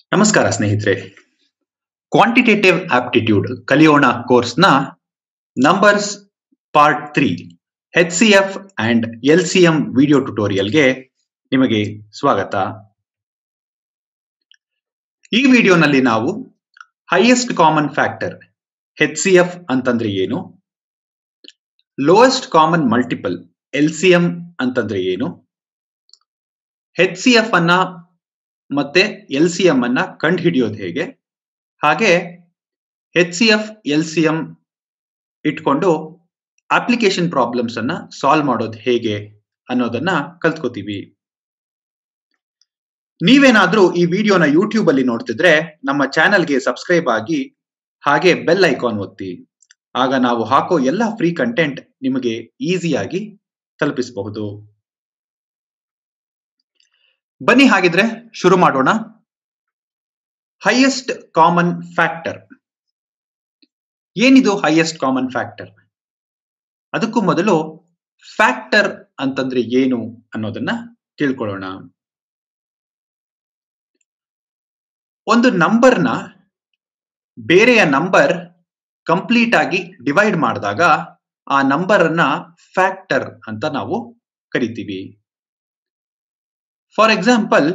ನಮಸ್ಕಾರ ಸ್ನೇಹಿತರೆ quantitative aptitude ಕಲಿಯೋಣ ಕೋರ್ಸ್ನ numbers part three H C F and L C M video ಟ್ಯುಟೋರಿಯಲ್ಗೆ ನಿಮಗೆ ಸ್ವಾಗತ ಈ ವಿಡಿಯೋನಲ್ಲಿ ನಾವು highest common factor H C F ಅಂತಂದ್ರೆ ಏನು lowest common multiple L C M ಅಂತಂದ್ರೆ ಏನು ಎಚ್ ಸಿ ಎಫ್ ಅನ್ನ ಮತ್ತೆ ಎಲ್ ಸಿ ಎಂ ಅನ್ನ ಕಂಡು ಹಿಡಿಯೋದು ಹೇಗೆ ಹಾಗೆ H C F L C M ಇಟ್ಕೊಂಡು ಅಪ್ಲಿಕೇಶನ್ ಪ್ರಾಬ್ಲಮ್ಸ್ ಅನ್ನ ಸಾಲ್ವ್ ಮಾಡೋದು ಹೇಗೆ ಅನ್ನೋದನ್ನ ಕಲ್ತ್ಕೋತೀವಿ ನೀವೇನಾದ್ರೂ ಈ ವಿಡಿಯೋನ ಯೂಟ್ಯೂಬ್ ಅಲ್ಲಿ ನೋಡ್ತಿದ್ರೆ ನಮ್ಮ ಚಾನೆಲ್ಗೆ ಸಬ್ಸ್ಕ್ರೈಬ್ ಆಗಿ ಹಾಗೆ ಬೆಲ್ ಐಕಾನ್ ಒತ್ತಿ ಆಗ ನಾವು ಹಾಕೋ ಎಲ್ಲ ಫ್ರೀ ಕಂಟೆಂಟ್ ನಿಮಗೆ ಈಸಿಯಾಗಿ ತಲುಪಿಸಬಹುದು ಬನ್ನಿ ಹಾಗಿದ್ರೆ ಶುರು ಮಾಡೋಣ ಹೈಯೆಸ್ಟ್ ಕಾಮನ್ ಫ್ಯಾಕ್ಟರ್ ಏನಿದು ಹೈಯೆಸ್ಟ್ ಕಾಮನ್ ಫ್ಯಾಕ್ಟರ್ ಅದಕ್ಕೂ ಮೊದಲು ಫ್ಯಾಕ್ಟರ್ ಅಂತಂದ್ರೆ ಏನು ಅನ್ನೋದನ್ನ ತಿಳ್ಕೊಳ್ಳೋಣ ಒಂದು ನಂಬರ್ನ ಬೇರೆಯ ನಂಬರ್ ಕಂಪ್ಲೀಟ್ ಆಗಿ ಡಿವೈಡ್ ಮಾಡಿದಾಗ ಆ ನಂಬರ್ ಅನ್ನ ಫ್ಯಾಕ್ಟರ್ ಅಂತ ನಾವು ಕರಿತೀವಿ for example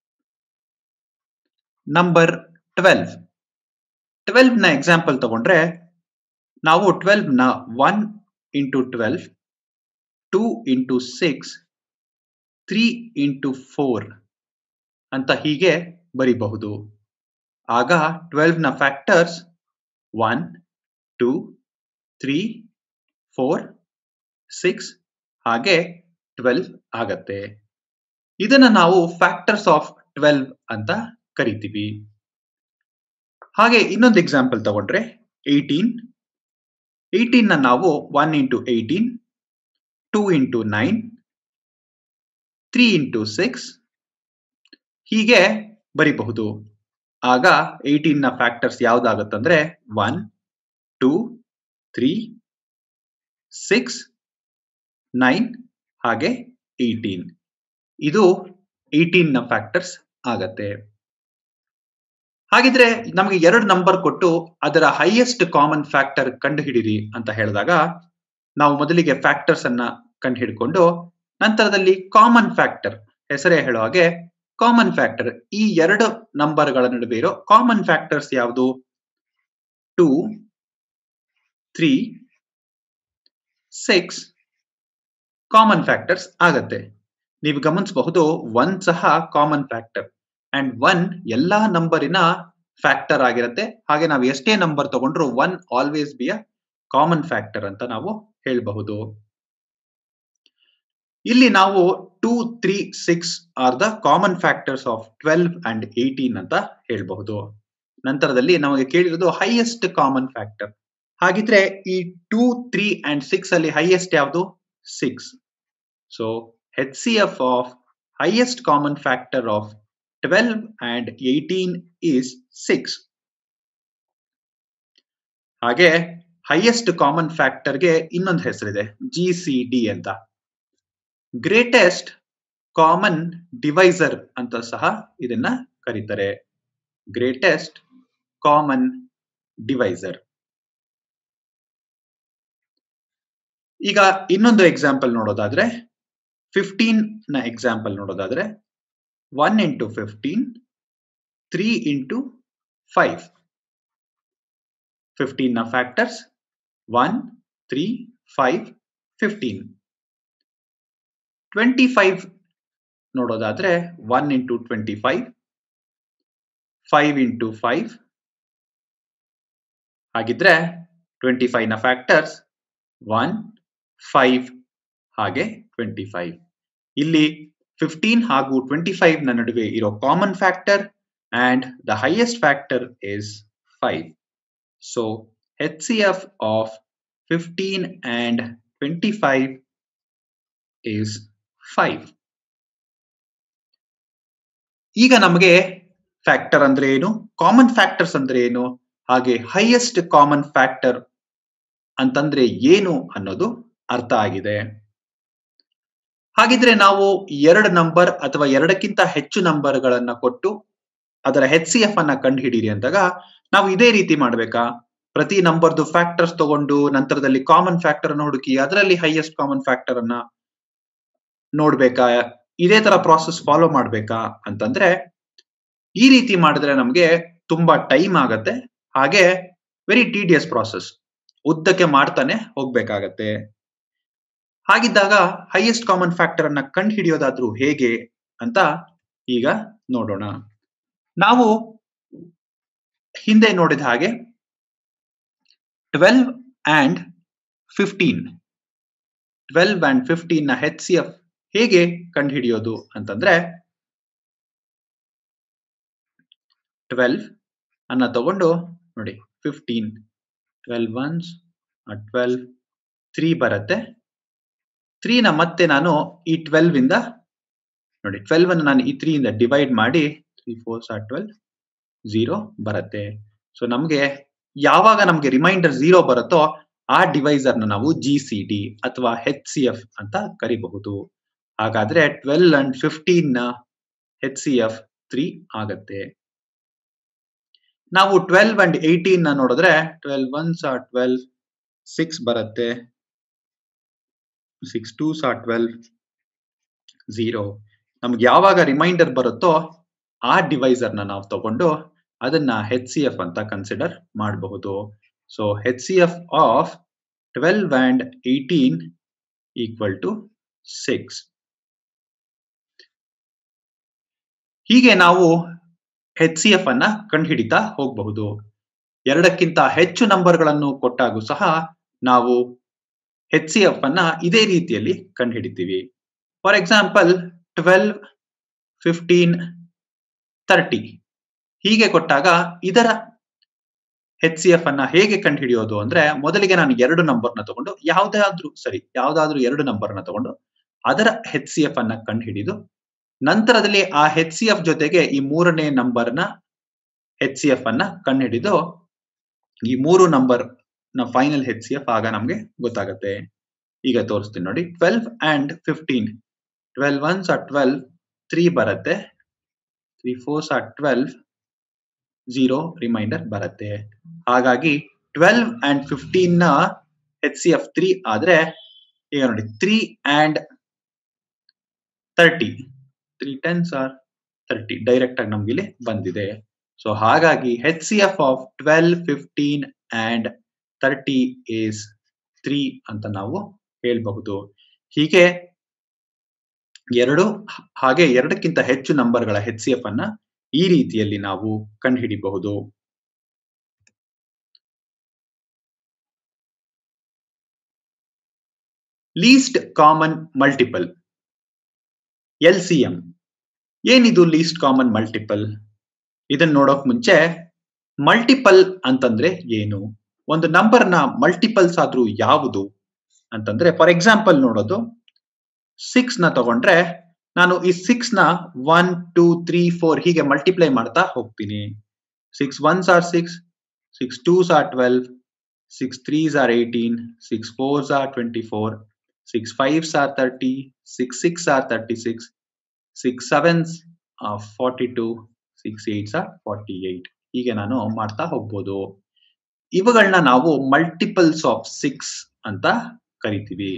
number twelve twelve ನ ಎಕ್ಸಾಂಪಲ್ ತಗೊಂಡ್ರೆ ನಾವು ಟ್ವೆಲ್ವ್ ನ one into twelve two into six three into four ಅಂತ ಹೀಗೆ ಬರಿಬಹುದು ಆಗ ಟ್ವೆಲ್ವ್ ನ factors one two three four six ಹಾಗೆ ಟ್ವೆಲ್ವ್ ಆಗತ್ತೆ ಇದನ್ನ ನಾವು ಫ್ಯಾಕ್ಟರ್ಸ್ ಆಫ್ ಟ್ವೆಲ್ವ್ ಅಂತ ಕರಿತೀವಿ ಹಾಗೆ ಇನ್ನೊಂದು ಎಕ್ಸಾಂಪಲ್ ತಗೊಂಡ್ರೆ ಏಯ್ಟೀನ್ ಏಯ್ಟೀನ್ ನ ನಾವು one into eighteen two into nine three into six ಹೀಗೆ ಬರಿಬಹುದು ಆಗ ಏಯ್ಟೀನ್ ನ ಫ್ಯಾಕ್ಟರ್ಸ್ ಯಾವ್ದಾಗತ್ತಂದ್ರೆ one two three six nine ಹಾಗೆ ಏಯ್ಟೀನ್ ಇದು ಏಯ್ಟೀನ್ ನ ಫ್ಯಾಕ್ಟರ್ಸ್ ಆಗತ್ತೆ ಹಾಗಿದ್ರೆ ನಮಗೆ ಎರಡು ನಂಬರ್ ಕೊಟ್ಟು ಅದರ ಹೈಯೆಸ್ಟ್ ಕಾಮನ್ ಫ್ಯಾಕ್ಟರ್ ಕಂಡು ಹಿಡಿರಿ ಅಂತ ಹೇಳಿದಾಗ ನಾವು ಮೊದಲಿಗೆ ಫ್ಯಾಕ್ಟರ್ಸ್ ಅನ್ನ ಕಂಡು ಹಿಡ್ಕೊಂಡು ನಂತರದಲ್ಲಿ ಕಾಮನ್ ಫ್ಯಾಕ್ಟರ್ ಹೆಸರೇ ಹೇಳೋ ಹಾಗೆ ಕಾಮನ್ ಫ್ಯಾಕ್ಟರ್ ಈ ಎರಡು ನಂಬರ್ಗಳ ನಡುವೆ ಇರೋ ಕಾಮನ್ ಫ್ಯಾಕ್ಟರ್ಸ್ ಯಾವುದು two three six common factors ಆಗತ್ತೆ ನೀವು ಗಮನಿಸಬಹುದು ಒನ್ ಸಹ ಕಾಮನ್ ಫ್ಯಾಕ್ಟರ್ ಅಂಡ್ ಒನ್ ಎಲ್ಲಾ ನಂಬರಿನ ಫ್ಯಾಕ್ಟರ್ ಆಗಿರುತ್ತೆ ಹಾಗೆ ನಾವು ಎಷ್ಟೇ ನಂಬರ್ ತಗೊಂಡ್ರು one always be a common factor ಅಂತ ನಾವು ಹೇಳಬಹುದು ಇಲ್ಲಿ ನಾವು two three six are the common factors of twelve and eighteen ಅಂತ ಹೇಳಬಹುದು ನಂತರದಲ್ಲಿ ನಮಗೆ ಕೇಳಿರೋದು ಹೈಯೆಸ್ಟ್ ಕಾಮನ್ ಫ್ಯಾಕ್ಟರ್ ಹಾಗಿದ್ರೆ ಈ ಟೂ ತ್ರೀ ಅಂಡ್ ಸಿಕ್ಸ್ ಅಲ್ಲಿ ಹೈಯೆಸ್ಟ್ ಯಾವುದು six so HCF of highest common factor of 12 and 18 is 6. ಹಾಗೆ ಹೈಯೆಸ್ಟ್ ಕಾಮನ್ ಫ್ಯಾಕ್ಟರ್ಗೆ ಇನ್ನೊಂದು ಹೆಸರಿದೆ ಜಿ ಸಿ ಡಿ ಅಂತ ಗ್ರೇಟೆಸ್ಟ್ ಕಾಮನ್ ಡಿವೈಸರ್ ಅಂತ ಸಹ ಇದನ್ನ ಕರೀತಾರೆ ಗ್ರೇಟೆಸ್ಟ್ ಕಾಮನ್ ಡಿವೈಸರ್ ಈಗ ಇನ್ನೊಂದು ಎಕ್ಸಾಂಪಲ್ ನೋಡೋದಾದ್ರೆ ಫಿಫ್ಟೀನ್ ನ ಎಕ್ಸಾಂಪಲ್ ನೋಡೋದಾದ್ರೆ one into fifteen three into five fifteen ನ factors one three five fifteen twenty five ನೋಡೋದಾದ್ರೆ one into twenty five five into five ಹಾಗಿದ್ರೆ ಟ್ವೆಂಟಿ ಫೈವ್ ನ ಫ್ಯಾಕ್ಟರ್ಸ್ ಒನ್ ಫೈವ್ ಹಾಗೆ ಟ್ವೆಂಟಿ ಫೈವ್ ಇಲ್ಲಿ fifteen ಹಾಗೂ twenty five ನ ನಡುವೆ ಇರೋ common factor and the highest factor is five so H C F of fifteen and twenty five is five ಈಗ ನಮಗೆ ಫ್ಯಾಕ್ಟರ್ ಅಂದ್ರೆ ಏನು ಕಾಮನ್ ಫ್ಯಾಕ್ಟರ್ಸ್ ಅಂದ್ರೆ ಏನು ಹಾಗೆ ಹೈಯೆಸ್ಟ್ ಕಾಮನ್ ಫ್ಯಾಕ್ಟರ್ ಅಂತಂದ್ರೆ ಏನು ಅನ್ನೋದು ಅರ್ಥ ಆಗಿದೆ ಹಾಗಿದ್ರೆ ನಾವು ಎರಡು ನಂಬರ್ ಅಥವಾ ಎರಡಕ್ಕಿಂತ ಹೆಚ್ಚು ನಂಬರ್ಗಳನ್ನ ಕೊಟ್ಟು ಅದರ ಹೆಚ್ ಸಿ ಎಫ್ ಅನ್ನ ಕಂಡು ಹಿಡೀರಿ ಅಂದಾಗ ನಾವು ಇದೇ ರೀತಿ ಮಾಡ್ಬೇಕಾ ಪ್ರತಿ ನಂಬರ್ದು ಫ್ಯಾಕ್ಟರ್ಸ್ ತಗೊಂಡು ನಂತರದಲ್ಲಿ ಕಾಮನ್ ಫ್ಯಾಕ್ಟರ್ ಅನ್ನು ಹುಡುಕಿ ಅದರಲ್ಲಿ ಹೈಯೆಸ್ಟ್ ಕಾಮನ್ ಫ್ಯಾಕ್ಟರ್ ಅನ್ನ ನೋಡ್ಬೇಕಾ ಇದೇ ತರ ಪ್ರಾಸೆಸ್ ಫಾಲೋ ಮಾಡ್ಬೇಕಾ ಅಂತಂದ್ರೆ ಈ ರೀತಿ ಮಾಡಿದ್ರೆ ನಮ್ಗೆ ತುಂಬಾ ಟೈಮ್ ಆಗತ್ತೆ ಹಾಗೆ ವೆರಿ ಟಿಡಿಯಸ್ ಪ್ರಾಸೆಸ್ ಉದ್ದಕ್ಕೆ ಮಾಡ್ತಾನೆ ಹೋಗ್ಬೇಕಾಗತ್ತೆ ಹಾಗಿದ್ದಾಗ ಹೈಯೆಸ್ಟ್ ಕಾಮನ್ ಫ್ಯಾಕ್ಟರ್ ಅನ್ನ ಕಂಡು ಹಿಡಿಯೋದಾದ್ರೂ ಹೇಗೆ ಅಂತ ಈಗ ನೋಡೋಣ ನಾವು ಹಿಂದೆ ನೋಡಿದ ಹಾಗೆ twelve and fifteen twelve and fifteen ನ ಹೆಚ್ ಸಿ ಎಫ್ ಹೇಗೆ ಕಂಡು ಹಿಡಿಯೋದು ಅಂತಂದ್ರೆ ಟ್ವೆಲ್ವ್ ಅನ್ನ ತಗೊಂಡು ನೋಡಿ fifteen twelve ones twelve three ಬರುತ್ತೆ ತ್ರೀನ ಮತ್ತೆ ನಾನು ಈ ಟ್ವೆಲ್ವ್ ಇಂದ ನೋಡಿ ಟ್ವೆಲ್ವ್ ಅನ್ನು ನಾನು ಈ ತ್ರೀ ಇಂದ ಡಿವೈಡ್ ಮಾಡಿ three fours are twelve zero ಬರುತ್ತೆ ಸೊ ನಮ್ಗೆ ಯಾವಾಗ ನಮ್ಗೆ ರಿಮೈಂಡರ್ ಝೀರೋ ಬರುತ್ತೋ ಆ ಡಿವೈಸರ್ ನ ನಾವು ಜಿ ಸಿ ಡಿ ಅಥವಾ ಹೆಚ್ ಸಿ ಎಫ್ ಅಂತ ಕರಿಬಹುದು ಹಾಗಾದ್ರೆ ಟ್ವೆಲ್ ಅಂಡ್ ಫಿಫ್ಟೀನ್ ನ ಹೆಚ್ ಸಿ ಎಫ್ ತ್ರೀ ಆಗತ್ತೆ ನಾವು ಟ್ವೆಲ್ವ್ ಅಂಡ್ ಏಯ್ಟೀನ್ ನ ನೋಡಿದ್ರೆ twelve ones are twelve six ಬರುತ್ತೆ ಸಿಕ್ಸ್ ಟೂ ಸಾ ಟ್ವೆಲ್ವ್ ಝೀರೋ ನಮ್ಗೆ ಯಾವಾಗ ರಿಮೈಂಡರ್ ಬರುತ್ತೋ ಆ ಡಿವೈಸರ್ ನ ನಾವು ತಗೊಂಡು ಅದನ್ನ ಹೆಚ್ ಸಿ ಎಫ್ ಅಂತ ಕನ್ಸಿಡರ್ ಮಾಡಬಹುದು so H C F of twelve and eighteen equal to six ಹೀಗೆ ನಾವು ಹೆಚ್ ಸಿ ಎಫ್ ಅನ್ನ ಕಂಡುಹಿಡಿತಾ ಹೋಗಬಹುದು ಎರಡಕ್ಕಿಂತ ಹೆಚ್ಚು ನಂಬರ್ಗಳನ್ನು ಕೊಟ್ಟಾಗೂ ಸಹ ನಾವು ಹೆಚ್ ಸಿ ಎಫ್ ಅನ್ನ ಇದೇ ರೀತಿಯಲ್ಲಿ ಕಂಡುಹಿಡಿತೀವಿ for example twelve fifteen thirty ಹೀಗೆ ಕೊಟ್ಟಾಗ ಇದರ ಹೆಚ್ ಸಿ ಎಫ್ ಅನ್ನ ಹೇಗೆ ಕಂಡುಹಿಡಿಯೋದು ಅಂದ್ರೆ ಮೊದಲಿಗೆ ನಾನು ಎರಡು ನಂಬರ್ನ ತಗೊಂಡು ಯಾವ್ದಾದ್ರೂ ಸರಿ ಯಾವ್ದಾದ್ರೂ ಎರಡು ನಂಬರ್ನ ತಗೊಂಡು ಅದರ ಹೆಚ್ ಸಿ ಎಫ್ ಅನ್ನ ಕಂಡುಹಿಡಿದು ನಂತರದಲ್ಲಿ ಆ ಹೆಚ್ ಸಿ ಎಫ್ ಜೊತೆಗೆ ಈ ಮೂರನೇ ನಂಬರ್ನ ಹೆಚ್ ಸಿ ಎಫ್ ಅನ್ನ ಕಂಡುಹಿಡಿದು ಈ ಮೂರು ನಂಬರ್ ನ ಫೈನಲ್ ಹೆಚ್ ಸಿ ಎಫ್ ಆಗ ನಮ್ಗೆ ಗೊತ್ತಾಗುತ್ತೆ ಈಗ ತೋರಿಸ್ತೀನಿ ನೋಡಿ twelve and fifteen twelve ones are twelve three ಬರುತ್ತೆ three fours are twelve zero reminder ಬರುತ್ತೆ ಹಾಗಾಗಿ ಟ್ವೆಲ್ವ್ ಅಂಡ್ ಫಿಫ್ಟೀನ್ ನ ಹೆಚ್ ಸಿ ಎಫ್ ತ್ರೀ ಆದ್ರೆ ಈಗ ನೋಡಿ three and thirty three tens are thirty direct ಆಗಿ ನಮ್ಗೆ ಇಲ್ಲಿ ಬಂದಿದೆ ಸೊ ಹಾಗಾಗಿ H C F of twelve fifteen and thirty is three ಅಂತ ನಾವು ಹೇಳ್ಬಹುದು ಹೀಗೆ ಎರಡು ಹಾಗೆ ಎರಡಕ್ಕಿಂತ ಹೆಚ್ಚು ನಂಬರ್ಗಳ ಹೆಚ್ ಸಿ ಎಫ್ ಅನ್ನ ಈ ರೀತಿಯಲ್ಲಿ ನಾವು ಕಂಡುಹಿಡಿಬಹುದು least common multiple L C M ಏನಿದು ಲೀಸ್ಟ್ ಕಾಮನ್ ಮಲ್ಟಿಪಲ್ ಇದನ್ನ ನೋಡೋಕ್ ಮುಂಚೆ ಮಲ್ಟಿಪಲ್ ಅಂತಂದ್ರೆ ಏನು ಒಂದು ನಂಬರ್ನ ಮಲ್ಟಿಪಲ್ಸ್ ಆದ್ರೂ ಯಾವುದು ಅಂತಂದ್ರೆ ಫಾರ್ ಎಕ್ಸಾಂಪಲ್ ನೋಡೋದು ಸಿಕ್ಸ್ ನ ತಗೊಂಡ್ರೆ ನಾನು ಈ ಸಿಕ್ಸ್ ನ ಒನ್ ಟೂ ತ್ರೀ ಫೋರ್ ಹೀಗೆ ಮಲ್ಟಿಪ್ಲೈ ಮಾಡ್ತಾ ಹೋಗ್ತೀನಿ six ones are six six twos are twelve six threes are eighteen six fours are twenty four six fives are thirty six six are thirty six six sevens forty two six eights are forty eight ಹೀಗೆ ನಾನು ಮಾಡ್ತಾ ಹೋಗ್ಬೋದು ಇವುಗಳನ್ನ ನಾವು multiples of six ಅಂತ ಕರಿತೀವಿ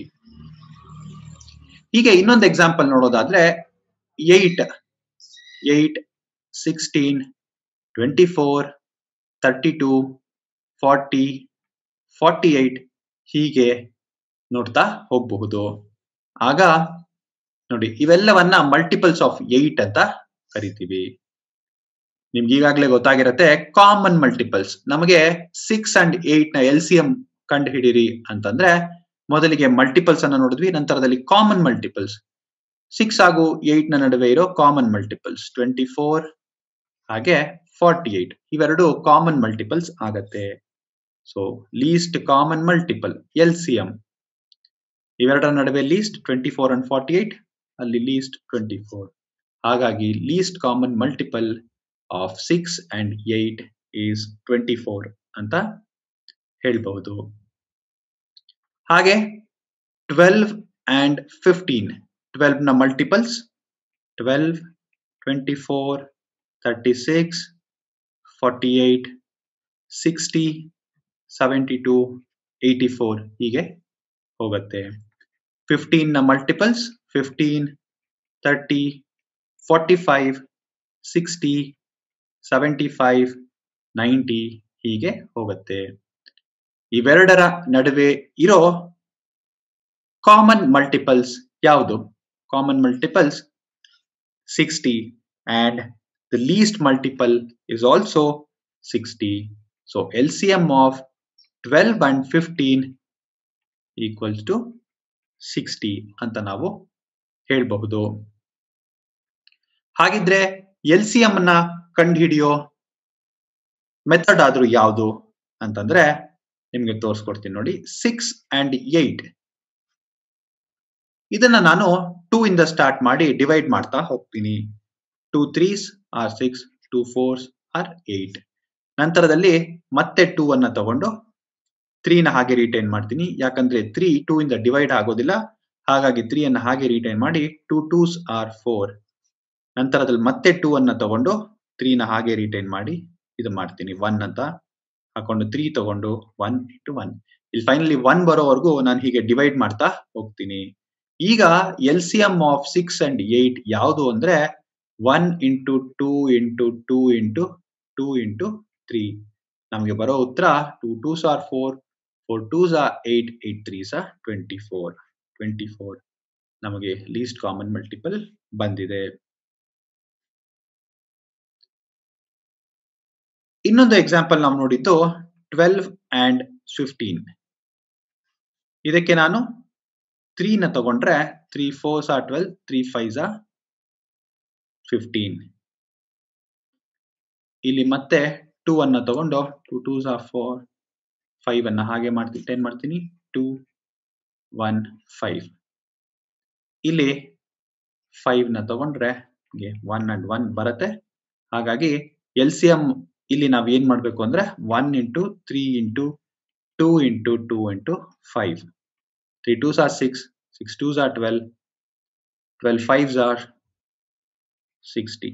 ಹೀಗೆ ಇನ್ನೊಂದು ಎಕ್ಸಾಂಪಲ್ ನೋಡೋದಾದ್ರೆ eight eight sixteen twenty four thirty two forty forty eight ಹೀಗೆ ನೋಡ್ತಾ ಹೋಗಬಹುದು ಆಗ ನೋಡಿ ಇವೆಲ್ಲವನ್ನ ಮಲ್ಟಿಪಲ್ಸ್ ಆಫ್ ಏಟ್ ಅಂತ ಕರಿತೀವಿ ನಿಮ್ಗೆ ಈಗಾಗಲೇ ಗೊತ್ತಾಗಿರತ್ತೆ ಕಾಮನ್ ಮಲ್ಟಿಪಲ್ಸ್ ನಮಗೆ ಸಿಕ್ಸ್ ಅಂಡ್ ಏಟ್ ನ ಎಲ್ ಸಿ ಎಂ ಕಂಡು ಹಿಡೀರಿ ಅಂತಂದ್ರೆ ಮೊದಲಿಗೆ ಮಲ್ಟಿಪಲ್ಸ್ ಅನ್ನ ನೋಡಿದ್ವಿ ನಂತರದಲ್ಲಿ ಕಾಮನ್ ಮಲ್ಟಿಪಲ್ಸ್ ಸಿಕ್ಸ್ ಹಾಗೂ ಏಟ್ ನ ನಡುವೆ ಇರೋ ಕಾಮನ್ ಮಲ್ಟಿಪಲ್ಸ್ ಟ್ವೆಂಟಿ ಫೋರ್ ಹಾಗೆ ಫಾರ್ಟಿ ಏಟ್ ಇವೆರಡು ಕಾಮನ್ ಮಲ್ಟಿಪಲ್ಸ್ ಆಗತ್ತೆ so least common multiple L C M ಇವೆರಡರ ನಡುವೆ least twenty four and forty eight ಅಲ್ಲಿ ಲೀಸ್ಟ್ ಟ್ವೆಂಟಿ ಫೋರ್ ಹಾಗಾಗಿ least common multiple of six and eight is twenty four ಅಂತ ಹೇಳ್ಬಹುದು ಹಾಗೆ ಟ್ವೆಲ್ವ್ ಅಂಡ್ ಫಿಫ್ಟೀನ್ ಟ್ವೆಲ್ವ್ ನ multiples twelve twenty four thirty six forty eight sixty seventy two eighty four ಹೀಗೆ ಹೋಗುತ್ತೆ fifteen ನ multiples fifteen thirty forty five sixty seventy five ninety ಹೀಗೆ ಹೋಗುತ್ತೆ ಇವೆರಡರ ನಡುವೆ ಇರೋ ಕಾಮನ್ ಮಲ್ಟಿಪಲ್ಸ್ ಯಾವುದು common multiples sixty and the least multiple is also sixty so L C M of twelve and fifteen equals to sixty ಅಂತ ನಾವು ಹೇಳಬಹುದು ಹಾಗಿದ್ರೆ ಎಲ್ ಸಿ ಎಂ ನ ಕಂಡುಹಿಡಿಯೋ ಮೆಥಡ್ ಆದ್ರೂ ಯಾವುದು ಅಂತಂದ್ರೆ ನಿಮ್ಗೆ ತೋರಿಸ್ಕೊಡ್ತೀನಿ ನೋಡಿ ಸಿಕ್ಸ್ ಅಂಡ್ ಏಟ್ ಇದನ್ನ ನಾನು ಟೂ ಇಂದ ಸ್ಟಾರ್ಟ್ ಮಾಡಿ ಡಿವೈಡ್ ಮಾಡ್ತಾ ಹೋಗ್ತೀನಿ two threes are six two fours are eight ನಂತರದಲ್ಲಿ ಮತ್ತೆ ಟೂ ಅನ್ನ ತಗೊಂಡು ತ್ರೀನ ಹಾಗೆ ರಿಟೈನ್ ಮಾಡ್ತೀನಿ ಯಾಕಂದ್ರೆ ತ್ರೀ ಟೂ ಇಂದ ಡಿವೈಡ್ ಆಗೋದಿಲ್ಲ ಹಾಗಾಗಿ ತ್ರೀ ಅನ್ನ ಹಾಗೆ ರಿಟೈನ್ ಮಾಡಿ ಟೂ ಟೂಸ್ ಆರ್ ಫೋರ್ ನಂತರದಲ್ಲಿ ಮತ್ತೆ ಟೂ ಅನ್ನ ತಗೊಂಡು ತ್ರೀನ ಹಾಗೆ ರಿಟೈನ್ ಮಾಡಿ ಇದು ಮಾಡ್ತೀನಿ ಒನ್ ಅಂತ ಹಾಕೊಂಡು ತ್ರೀ ತಗೊಂಡು ಒನ್ ಇಂಟು ಒನ್ ಇಲ್ಲಿ ಫೈನಲಿ ಒನ್ ಬರೋವರೆಗೂ ನಾನು ಹೀಗೆ ಡಿವೈಡ್ ಮಾಡ್ತಾ ಹೋಗ್ತೀನಿ ಈಗ L C M of six and eight ಯಾವುದು ಅಂದ್ರೆ one into two into two into two into three ನಮಗೆ ಬರೋ ಉತ್ತರ two twos are four four twos are eight eight threes are twenty four twenty four ನಮಗೆ least common multiple ಬಂದಿದೆ ಇನ್ನೊಂದು example ನಾವು ನೋಡಿದ್ದು ಟ್ವೆಲ್ವ್ ಅಂಡ್ ಫಿಫ್ಟೀನ್ ಇದಕ್ಕೆ ನಾನು ತ್ರೀನ ತಗೊಂಡ್ರೆ three fours are twelve three fives are fifteen ಇಲ್ಲಿ ಮತ್ತೆ ಟೂ ಅನ್ನ ತಗೊಂಡು two twos are four five ಅನ್ನ ಹಾಗೆ ಮಾಡ್ತೀನಿ ಟೆನ್ ಮಾಡ್ತೀನಿ ಟೂ ಒನ್ ಫೈವ್ ಇಲ್ಲಿ ಫೈವ್ ನ ತಗೊಂಡ್ರೆ ಒನ್ ಅಂಡ್ ಒನ್ ಬರುತ್ತೆ ಹಾಗಾಗಿ ಎಲ್ ಸಿ ಎಂ ಇಲ್ಲಿ ನಾವ್ ಏನ್ ಮಾಡ್ಬೇಕು ಅಂದ್ರೆ one into three into two into two into five three twos are six six twos are twelve twelve fives are sixty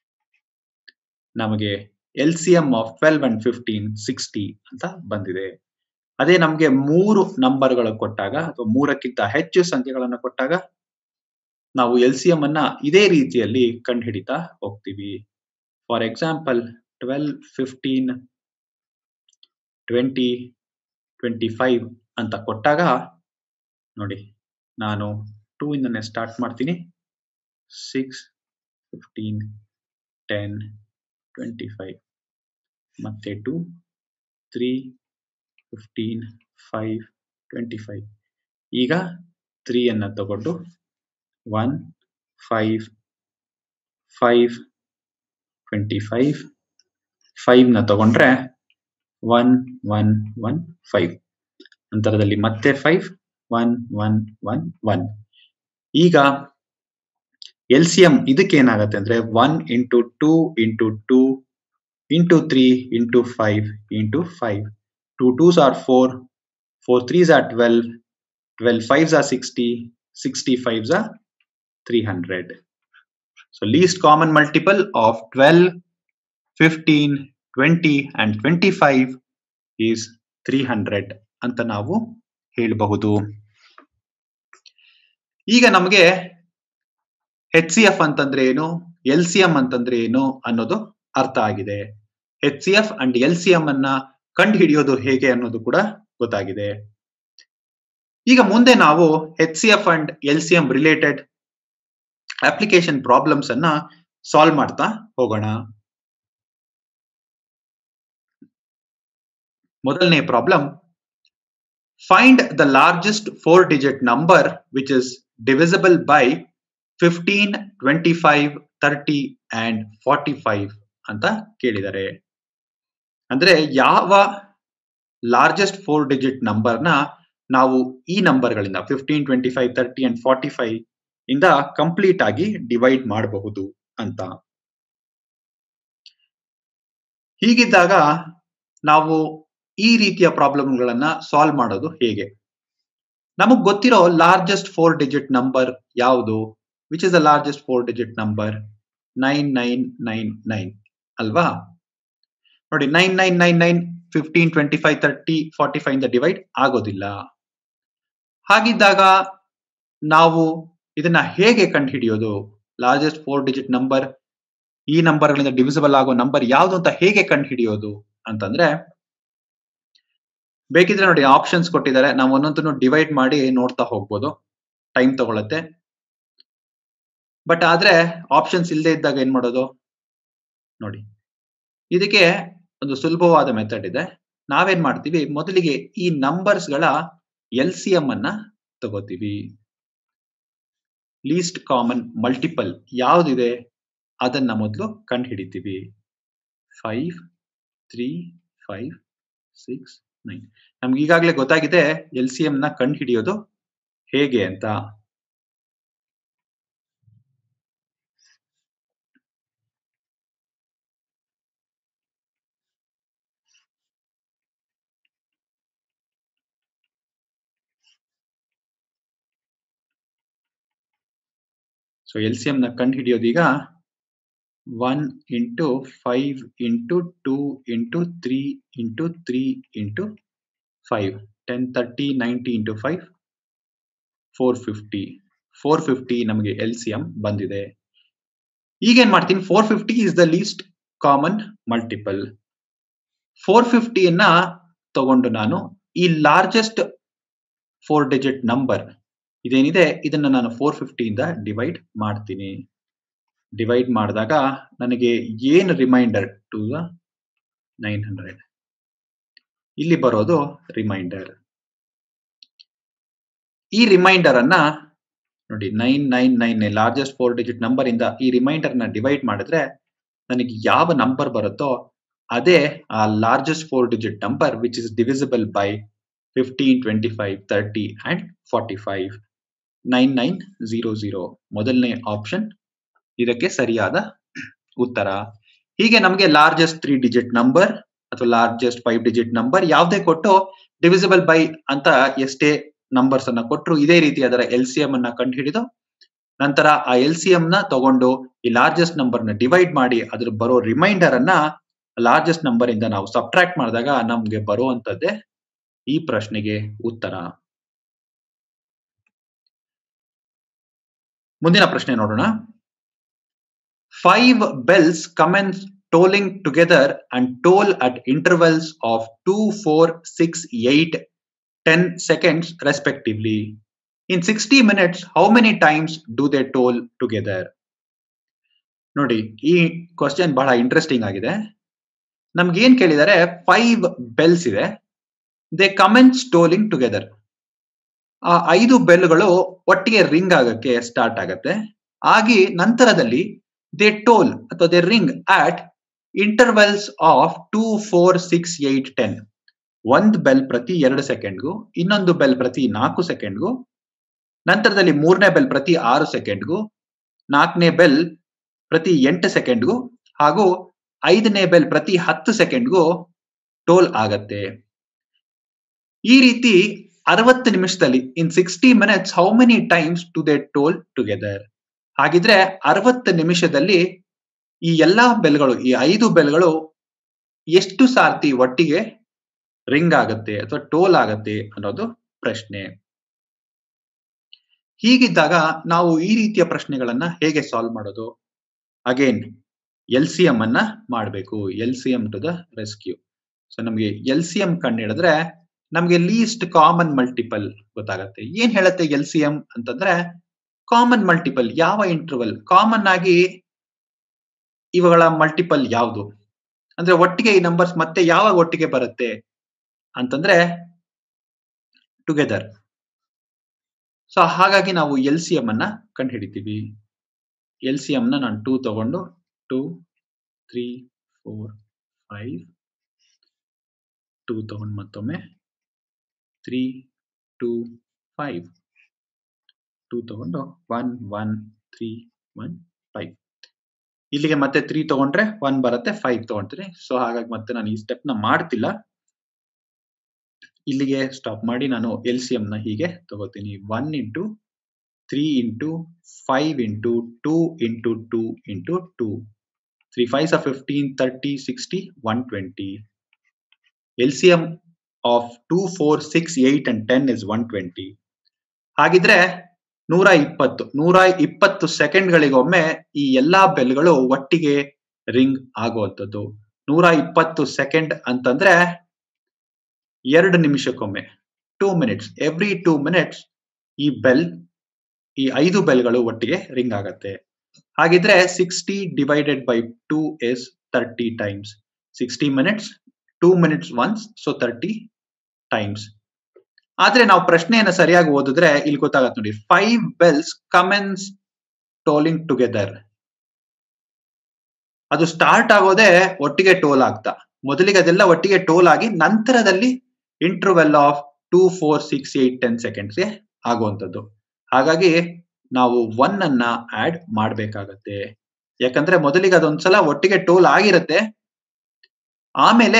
ನಮಗೆ L C M of twelve and fifteen sixty ಅಂತ ಬಂದಿದೆ ಅದೇ ನಮಗೆ ಮೂರು ನಂಬರ್ಗಳು ಕೊಟ್ಟಾಗ ಅಥವಾ ಮೂರಕ್ಕಿಂತ ಹೆಚ್ಚು ಸಂಖ್ಯೆಗಳನ್ನು ಕೊಟ್ಟಾಗ ನಾವು ಎಲ್ ಸಿ ಎಂ ಅನ್ನ ಇದೇ ರೀತಿಯಲ್ಲಿ ಕಂಡುಹಿಡಿತಾ ಹೋಗ್ತೀವಿ for example twelve fifteen twenty twenty five ಅಂತ ಕೊಟ್ಟಾಗ ನೋಡಿ ನಾನು ಟೂ ಇಂದನೇ ಸ್ಟಾರ್ಟ್ ಮಾಡ್ತೀನಿ six fifteen ten twenty five ಮತ್ತೆ two three fifteen five twenty five ಈಗ ತ್ರೀಯನ್ನು ತಗೊಂಡು one five five twenty five ಫೈವ್ನ ತಗೊಂಡ್ರೆ ಒನ್ ಒನ್ ಒನ್ ಫೈವ್ ನಂತರದಲ್ಲಿ ಮತ್ತೆ five one one one one ಈಗ ಎಲ್ ಸಿ ಎಂ ಇದಕ್ಕೆ ಏನಾಗುತ್ತೆ ಅಂದ್ರೆ one into two into two into three into five into five two twos are four four threes are twelve twelve fives are sixty sixty fives are three hundred so least common multiple of twelve fifteen twenty and twenty five is three hundred ಅಂತ ನಾವು ಹೇಳಬಹುದು ಈಗ ನಮಗೆ H C F ಅಂತಂದ್ರೆ ಏನು L C M ಅಂತಂದ್ರೆ ಏನು ಅನ್ನೋದು ಅರ್ಥ ಆಗಿದೆ H C F and L C M ಅನ್ನ ಕಂಡು ಹಿಡಿಯೋದು ಹೇಗೆ ಅನ್ನೋದು ಕೂಡ ಗೊತ್ತಾಗಿದೆ ಈಗ ಮುಂದೆ ನಾವು H C F and L C M related application problems ಅನ್ನ ಸಾಲ್ವ್ ಮಾಡ್ತಾ ಹೋಗೋಣ ಮೊದಲನೇ problem find the largest four digit number which is divisible by fifteen twenty five thirty and forty five ಅಂತ ಕೇಳಿದ್ದಾರೆ ಅಂದ್ರೆ ಯಾವ ಲಾರ್ಜೆಸ್ಟ್ ಫೋರ್ ಡಿಜಿಟ್ ನಂಬರ್ನ ನಾವು ಈ ನಂಬರ್ಗಳಿಂದ fifteen twenty five thirty and forty five ಇಂದ ಕಂಪ್ಲೀಟ್ ಆಗಿ ಡಿವೈಡ್ ಮಾಡಬಹುದು ಅಂತ ಹೀಗಿದ್ದಾಗ ನಾವು ಈ ರೀತಿಯ ಪ್ರಾಬ್ಲಮ್ಗಳನ್ನ ಸಾಲ್ವ್ ಮಾಡೋದು ಹೇಗೆ ನಮಗ್ ಗೊತ್ತಿರೋ ಲಾರ್ಜೆಸ್ಟ್ ಫೋರ್ ಡಿಜಿಟ್ ನಂಬರ್ ಯಾವುದು which is the largest four digit number nine nine nine nine ಅಲ್ವಾ ನೋಡಿ nine nine nine nine fifteen twenty five thirty forty five ಇಂದ ಡಿವೈಡ್ ಆಗೋದಿಲ್ಲ ಹಾಗಿದ್ದಾಗ ನಾವು ಇದನ್ನ ಹೇಗೆ ಕಂಡುಹಿಡಿಯೋದು ಲಾರ್ಜೆಸ್ಟ್ ಫೋರ್ ಡಿಜಿಟ್ ನಂಬರ್ ಈ ನಂಬರ್ಗಳಿಂದ ಡಿವಿಸಿಬಲ್ ಆಗೋ ನಂಬರ್ ಯಾವುದು ಅಂತ ಹೇಗೆ ಕಂಡುಹಿಡಿಯೋದು ಅಂತಂದ್ರೆ ಬೇಕಿದ್ರೆ ನೋಡಿ ಆಪ್ಷನ್ಸ್ ಕೊಟ್ಟಿದ್ದಾರೆ ನಾವು ಒಂದೊಂದನ್ನು ಡಿವೈಡ್ ಮಾಡಿ ನೋಡ್ತಾ ಹೋಗ್ಬೋದು ಟೈಮ್ ತಗೊಳತ್ತೆ ಬಟ್ ಆದ್ರೆ ಆಪ್ಷನ್ಸ್ ಇಲ್ಲದೆ ಇದ್ದಾಗ ಏನ್ ಮಾಡೋದು ನೋಡಿ ಇದಕ್ಕೆ ಒಂದು ಸುಲಭವಾದ ಮೆಥಡ್ ಇದೆ ನಾವೇನ್ ಮಾಡ್ತೀವಿ ಮೊದಲಿಗೆ ಈ ನಂಬರ್ಸ್ ಗಳ ಎಲ್ ಸಿ ಎಂ ಅನ್ನ ತಗೋತೀವಿ ಲೀಸ್ಟ್ ಕಾಮನ್ ಮಲ್ಟಿಪಲ್ ಯಾವ್ದಿದೆ ಅದನ್ನ ಮೊದಲು ಕಂಡು ಹಿಡಿತೀವಿ five three five six nine ನಮ್ಗೆ ಈಗಾಗಲೇ ಗೊತ್ತಾಗಿದೆ ಎಲ್ ಸಿ ಎಂ ನ ಕಂಡು ಹಿಡಿಯೋದು ಹೇಗೆ ಅಂತ ಸೊ ಎಲ್ ಸಿ ಎಂ ನ ಕಂಡು ಹಿಡಿಯೋದೀಗ one into five into two into three into three into five ten thirty ninety into five four fifty four fifty ನಮಗೆ ಎಲ್ ಸಿ ಎಂ ಬಂದಿದೆ ಈಗೇನ್ ಮಾಡ್ತೀನಿ four fifty is the least common multiple four ಫಿಫ್ಟಿಯನ್ನ ತಗೊಂಡು ನಾನು ಈ largest four digit number ಇದೇನಿದೆ ಇದನ್ನ ನಾನು ಫೋರ್ ಫಿಫ್ಟಿಯಿಂದ ಡಿವೈಡ್ ಮಾಡ್ತೀನಿ ಡಿವೈಡ್ ಮಾಡಿದಾಗ ನನಗೆ ಏನು remainder to the nine hundred ಇಲ್ಲಿ ಬರೋದು ರಿಮೈಂಡರ್ ಈ ರಿಮೈಂಡರ್ ಅನ್ನ ನೋಡಿ nine nine nine largest four digit number ಇಂದ ಈ ರಿಮೈಂಡರ್ ನ ಡಿವೈಡ್ ಮಾಡಿದ್ರೆ ನನಗೆ ಯಾವ ನಂಬರ್ ಬರುತ್ತೋ ಅದೇ ಆ largest four digit number which is divisible by fifteen twenty five thirty and forty five nine nine zero zero ಮೊದಲನೇ ಆಪ್ಷನ್ ಇದಕ್ಕೆ ಸರಿಯಾದ ಉತ್ತರ ಹೀಗೆ ನಮಗೆ ಲಾರ್ಜೆಸ್ಟ್ ತ್ರೀ ಡಿಜಿಟ್ ನಂಬರ್ ಅಥವಾ ಲಾರ್ಜೆಸ್ಟ್ ಫೈವ್ ಡಿಜಿಟ್ ನಂಬರ್ ಯಾವುದೇ ಕೊಟ್ಟು ಡಿವಿಸಿಬಲ್ ಬೈ ಅಂತ ಎಷ್ಟೇ ನಂಬರ್ಸ್ ಅನ್ನ ಕೊಟ್ಟರು ಇದೇ ರೀತಿ ಅದರ ಎಲ್ ಸಿ ಎಂ ಅನ್ನ ಕಂಡು ಹಿಡಿದು ನಂತರ ಆ ಎಲ್ ಸಿ ಎಂ ನ ತಗೊಂಡು ಈ ಲಾರ್ಜೆಸ್ಟ್ ನಂಬರ್ ನ ಡಿವೈಡ್ ಮಾಡಿ ಅದ್ರ ಬರೋ ರಿಮೈಂಡರ್ ಅನ್ನ ಲಾರ್ಜೆಸ್ಟ್ ನಂಬರ್ ಇಂದ ನಾವು ಸಬ್ಟ್ರಾಕ್ಟ್ ಮಾಡಿದಾಗ ನಮ್ಗೆ ಬರುವಂತದ್ದೇ ಈ ಪ್ರಶ್ನೆಗೆ ಉತ್ತರ ಮುಂದಿನ ಪ್ರಶ್ನೆ ನೋಡೋಣ five bells commence tolling together and toll at intervals of two four six eight ten seconds respectively in sixty minutes how many times do they toll together ನೋಡಿ ಈ ಕ್ವಶನ್ ಬಹಳ ಇಂಟ್ರೆಸ್ಟಿಂಗ್ ಆಗಿದೆ ನಮ್ಗೆ ಏನ್ ಕೇಳಿದ್ದಾರೆ ಫೈವ್ ಬೆಲ್ಸ್ ಇದೆ they commence tolling together ಆ ಐದು ಬೆಲ್ಗಳು ಒಟ್ಟಿಗೆ ರಿಂಗ್ ಆಗಕ್ಕೆ ಸ್ಟಾರ್ಟ್ ಆಗತ್ತೆ ಆಗಿ ನಂತರದಲ್ಲಿ ದೇ ಟೋಲ್ ಅಥವಾ they ring at intervals of two four six eight ten ಒಂದ್ ಬೆಲ್ ಪ್ರತಿ ಎರಡು ಸೆಕೆಂಡ್ಗೂ ಇನ್ನೊಂದು ಬೆಲ್ ಪ್ರತಿ ನಾಲ್ಕು ಸೆಕೆಂಡ್ಗೂ ನಂತರದಲ್ಲಿ ಮೂರನೇ ಬೆಲ್ ಪ್ರತಿ ಆರು ಸೆಕೆಂಡ್ಗೂ ನಾಲ್ಕನೇ ಬೆಲ್ ಪ್ರತಿ ಎಂಟು ಸೆಕೆಂಡ್ಗೂ ಹಾಗೂ ಐದನೇ ಬೆಲ್ ಪ್ರತಿ ಹತ್ತು ಸೆಕೆಂಡ್ಗೂ ಟೋಲ್ ಆಗತ್ತೆ ಈ ರೀತಿ ಅರವತ್ತು ನಿಮಿಷದಲ್ಲಿ in sixty minutes how many times do they toll together ಹಾಗಿದ್ರೆ ಅರವತ್ತು ನಿಮಿಷದಲ್ಲಿ ಈ ಎಲ್ಲಾ ಬೆಲ್ಗಳು ಈ ಐದು ಬೆಲ್ಗಳು ಎಷ್ಟು ಸಾರ್ತಿ ಒಟ್ಟಿಗೆ ರಿಂಗ್ ಆಗತ್ತೆ ಅಥವಾ ಟೋಲ್ ಆಗತ್ತೆ ಅನ್ನೋದು ಪ್ರಶ್ನೆ ಹೀಗಿದ್ದಾಗ ನಾವು ಈ ರೀತಿಯ ಪ್ರಶ್ನೆಗಳನ್ನ ಹೇಗೆ ಸಾಲ್ವ್ ಮಾಡೋದು ಅಗೇನ್ ಎಲ್ ಸಿ ಎಂ ಅನ್ನ ಮಾಡಬೇಕು L C M to the rescue so ನಮಗೆ ಎಲ್ ಸಿ ಎಂ ಕಂಡು ಹಿಡಿದ್ರೆ ನಮಗೆ ಲೀಸ್ಟ್ ಕಾಮನ್ ಮಲ್ಟಿಪಲ್ ಗೊತ್ತಾಗತ್ತೆ ಏನ್ ಹೇಳುತ್ತೆ ಎಲ್ ಸಿ ಎಂ ಅಂತಂದ್ರೆ ಕಾಮನ್ ಮಲ್ಟಿಪಲ್ ಯಾವ ಇಂಟರ್ವಲ್ ಕಾಮನ್ ಆಗಿ ಇವುಗಳ ಮಲ್ಟಿಪಲ್ ಯಾವುದು ಅಂದ್ರೆ ಒಟ್ಟಿಗೆ ಈ ನಂಬರ್ಸ್ ಮತ್ತೆ ಯಾವಾಗ ಒಟ್ಟಿಗೆ ಬರುತ್ತೆ ಅಂತಂದ್ರೆ ಟುಗೆದರ್ ಸೊ ಹಾಗಾಗಿ ನಾವು ಎಲ್ ಸಿ ಎಂ ಅನ್ನ ಕಂಡು ಹಿಡಿತೀವಿ ಎಲ್ ಸಿ ಎಂ ನ ನಾನು ಟೂ ತಗೊಂಡು two three four five two ತಗೊಂಡು ಮತ್ತೊಮ್ಮೆ ತ್ರೀ ಟೂ ಫೈವ್ ಟೂ ತಗೊಂಡು one one three one five ಇಲ್ಲಿಗೆ ಮತ್ತೆ ತ್ರೀ ತಗೊಂಡ್ರೆ ಒನ್ ಬರುತ್ತೆ ಫೈವ್ ತಗೊಂತೀನಿ ಸೊ ಹಾಗಾಗಿ ಮತ್ತೆ ನಾನು ಈ ಸ್ಟೆಪ್ ನ ಮಾಡ್ತಿಲ್ಲ ಇಲ್ಲಿಗೆ ಸ್ಟಾಪ್ ಮಾಡಿ ನಾನು ಎಲ್ ಸಿ ಎಂ ನ ಹೀಗೆ ತಗೋತೀನಿ one into three into five into two into two into two three fives of fifteen thirty sixty one twenty L C M of two four six eight and ten is one twenty ಹಾಗಿದ್ರೆ ನೂರ ಇಪ್ಪತ್ತು ನೂರ ಇಪ್ಪತ್ತು ಸೆಕೆಂಡ್ಗಳಿಗೊಮ್ಮೆ ಈ ಎಲ್ಲಾ ಬೆಲ್ಗಳು ಒಟ್ಟಿಗೆ ring ಆಗುವಂಥದ್ದು ನೂರ ಇಪ್ಪತ್ತು ಸೆಕೆಂಡ್ ಅಂತಂದ್ರೆ ಎರಡು ನಿಮಿಷಕ್ಕೊಮ್ಮೆ two minutes every two minutes ಈ ಬೆಲ್ ಈ ಐದು ಬೆಲ್ಗಳು ಒಟ್ಟಿಗೆ ರಿಂಗ್ ಆಗತ್ತೆ ಹಾಗಿದ್ರೆ sixty divided by two is thirty times sixty minutes two minutes once so thirty times ಆದ್ರೆ ನಾವು ಪ್ರಶ್ನೆಯನ್ನ ಸರಿಯಾಗಿ ಓದಿದ್ರೆ ಇಲ್ಲಿ ಗೊತ್ತಾಗತ್ತೆ ನೋಡಿ five bells commence tolling together ಅದು ಸ್ಟಾರ್ಟ್ ಆಗೋದೇ ಒಟ್ಟಿಗೆ ಟೋಲ್ ಆಗ್ತಾ ಮೊದಲಿಗೆ ಅದೆಲ್ಲ ಒಟ್ಟಿಗೆ ಟೋಲ್ ಆಗಿ ನಂತರದಲ್ಲಿ interval of two four six eight ten ಸೆಕೆಂಡ್ಸ್ಗೆ ಆಗುವಂಥದ್ದು ಹಾಗಾಗಿ ನಾವು ಒನ್ ಅನ್ನ ಆಡ್ ಮಾಡ್ಬೇಕಾಗತ್ತೆ ಯಾಕಂದ್ರೆ ಮೊದಲಿಗೆ ಅದೊಂದ್ಸಲ ಒಟ್ಟಿಗೆ ಟೋಲ್ ಆಗಿರುತ್ತೆ ಆಮೇಲೆ